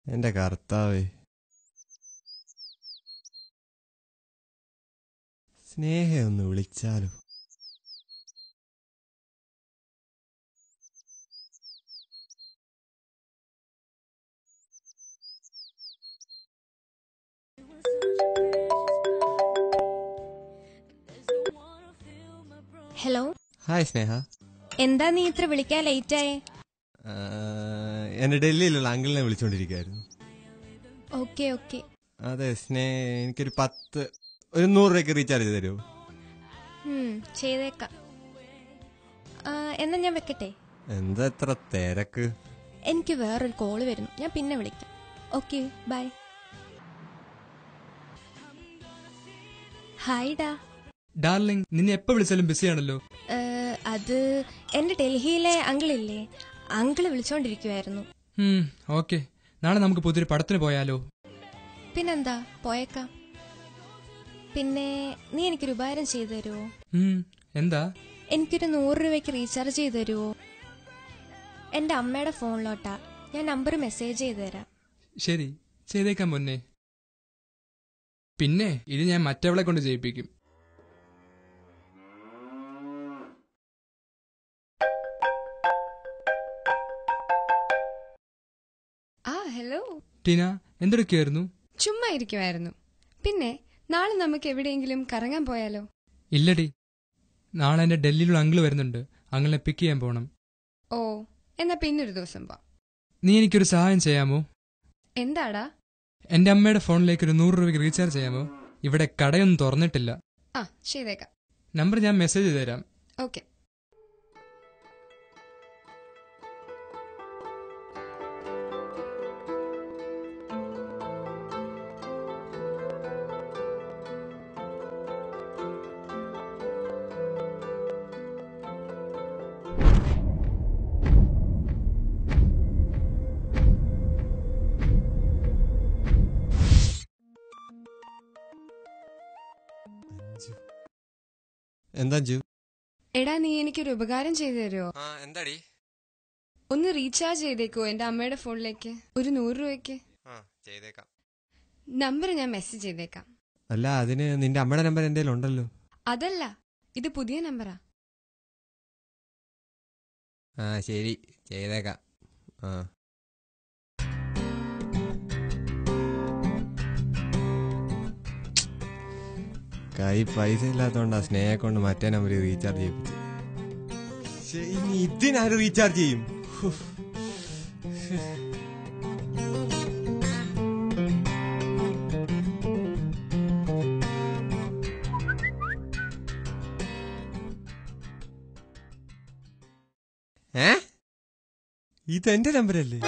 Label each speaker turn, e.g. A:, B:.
A: എന്റെ കർത്താവേ സ്നേഹ ഒന്ന് വിളിച്ചാലോ
B: ഹലോ
A: ഹായ് സ്നേഹ
B: എന്താ നീ ഇത്ര വിളിക്കാൻ ലേറ്റ് ആയേ
A: ആ, എന്നെ ഡൽഹിയിലുള്ള അങ്കിളിനെ വിളിച്ചോണ്ടിരിക്കായിരുന്നു
B: ഓക്കെ ഓക്കെ
A: അതെ സ്നേ എനിക്കൊരു പത്ത് ഒരു നൂറ് രൂപയ്ക്ക് റീചാർജ് തരുമോ
B: ചെയ്തേക്കാം ആ, എന്നാ ഞാൻ വെക്കട്ടെ
A: എന്താ എത്ര തിരക്ക്
B: എനിക്ക് വേറൊരു കോള് വരുന്നു ഞാൻ പിന്നെ വിളിക്കാം ഓക്കെ ബൈ ഹായ് ഡാ
C: ഡാർലിംഗ് നിന്നെ എപ്പോ വിളിച്ചാലും ബിസിയാണല്ലോ
B: ഏ, അത് എന്റെ ഡൽഹിയിലെ അങ്കിളില്ലേ അങ്കിള് വിളിച്ചോണ്ടിരിക്കുവായിരുന്നു
C: ഹും ഓക്കെ നാളെ നമുക്ക് പുതിയൊരു പടത്തിന് പോയാലോ
B: പിന്നെന്താ പോയേക്കാം പിന്നെ നീ എനിക്കൊരു ഉപകാരം ചെയ്തു തരുമോ
C: ഹും എന്താ
B: എനിക്കൊരു നൂറ് രൂപയ്ക്ക് റീചാർജ് ചെയ്ത് തരുമോ എൻ്റെ അമ്മയുടെ ഫോണിലോട്ടാ ഞാൻ നമ്പർ മെസ്സേജ് ചെയ്ത് തരാം
C: ശരി ചെയ്തേക്കാം മുന്നേ പിന്നെ ഇത് ഞാൻ മറ്റവളെ കൊണ്ട് ചെയ്യിപ്പിക്കും
D: ആ ഹലോ
C: ടീന എന്തെടുക്കായിരുന്നു
D: ചുമ്മാ ഇരിക്കുമായിരുന്നു പിന്നെ നാളെ നമുക്ക് എവിടെയെങ്കിലും കറങ്ങാൻ പോയാലോ
C: ഇല്ലടി നാളെ എന്റെ ഡൽഹിയിലുള്ള അങ്കിള് വരുന്നുണ്ട് അങ്കിളിനെ പിക്ക് ചെയ്യാൻ പോണം
D: ഓ എന്നാ പിന്നൊരു ദിവസം പോ
C: നീ എനിക്കൊരു സഹായം ചെയ്യാമോ
D: എന്താടാ
C: എന്റെ അമ്മയുടെ ഫോണിലേക്ക് ഒരു നൂറ് രൂപയ്ക്ക് റീചാർജ് ചെയ്യാമോ ഇവിടെ കടയൊന്നും തുറന്നിട്ടില്ല
D: ആ ചെയ്തേക്കാം
C: നമ്പർ ഞാൻ മെസ്സേജ് ചെയ്ത് തരാം
D: ഓക്കെ
A: എന്താ ജു
D: എടാ നീ എനിക്കൊരു ഉപകാരം ചെയ്തു തരുമോ
A: ആ എന്താടി
D: ഒന്ന് റീചാർജ് ചെയ്തേക്കോ എന്റെ അമ്മയുടെ ഫോണിലേക്ക് ഒരു നൂറ് രൂപയ്ക്ക്
A: ആ ചെയ്തേക്കാം
D: നമ്പർ ഞാൻ മെസ്സേജ് ചെയ്തേക്കാം
A: അല്ല അതിന് നിന്റെ അമ്മയുടെ നമ്പർ എന്റെ ഉണ്ടല്ലോ
D: അതല്ല ഇത് പുതിയ നമ്പറാ
A: ആ ശരി ചെയ്തേക്കാം ആ കൈ പൈസ ഇല്ലാത്തോണ്ടാ സ്നേഹം കൊണ്ട് മറ്റേ നമ്പർ റീചാർജ് ചെയ്യിപ്പിച്ചു ശ്ശെ, ഇനി ഇതിനാര് റീചാർജ് ചെയ്യും ഹു. ഏ ഇതെന്റെ നമ്പരല്ലേ